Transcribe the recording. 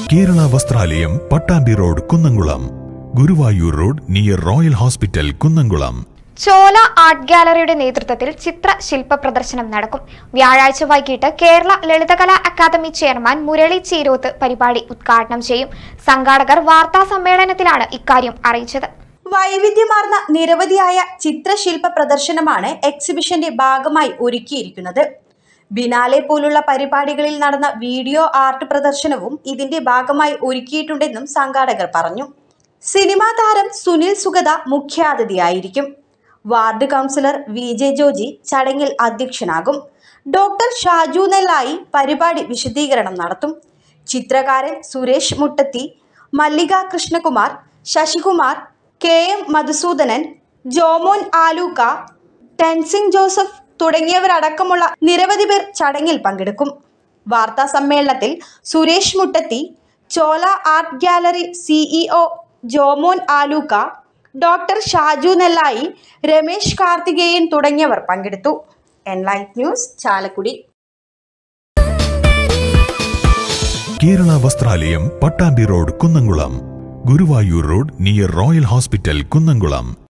Kerala Vasthralayam Pattambi road Kunnamkulam Guruvayur road near royal hospital Kunnamkulam Chola art ഗാലറിയുടെ നേതൃത്വത്തിൽ ചിത്ര ശില്പ പ്രദർശനം നടക്കും വ്യാഴാഴ്ച വൈകിട്ട് കേരള ലളിതകലാ അക്കാദമി ചെയർമാൻ മുരളി ചീരോത്ത് പരിപാടി ഉദ്ഘാടനം ചെയ്യും സംഘാടകർ വാർത്താ സമ്മേളനത്തിലാണ് ഇക്കാര്യം അറിയിച്ചത് വൈവിധ്യമാർന്ന നിരവധിയായ ചിത്രശില്പ പ്രദർശനമാണ് എക്സിബിഷന്റെ ഭാഗമായി ഒരുക്കിയിരിക്കുന്നത് ബിനാലെ പോലുള്ള പരിപാടികളിൽ നടന്ന വീഡിയോ ആർട്ട് പ്രദർശനവും ഇതിന്റെ ഭാഗമായി ഒരുക്കിയിട്ടുണ്ടെന്നും സംഘാടകർ പറഞ്ഞു സിനിമാ താരം സുനിൽ സുഗത മുഖ്യാതിഥിയായിരിക്കും ward councillor V J Joji ചടങ്ങിൽ അധ്യക്ഷനാകും ഡോക്ടർ ഷാജു നെല്ലായി പരിപാടി വിശദീകരണം നടത്തും ചിത്രകാരൻ Suresh Muttathi Mallika Krishnakumar Sasikumar K M Madhusoodanan Jomon Aalukka Tenzing Joseph തുടങ്ങിയവരടക്കമുള്ള നിരവധി പേർ ചടങ്ങിൽ പങ്കെടുക്കും വാർത്താ സമ്മേളനത്തിൽ Suresh Muttathi Chola art gallery CEO Jomon Aalukka doctor Shaju Nellayi Ramesh Karthikeyan തുടങ്ങിയവർ പങ്കെടുത്തു Enlight news Chalakudy Kerala Vasthralayam Pattambi road Kunnamkulam Guruvayur road near royal hospital Kunnamkulam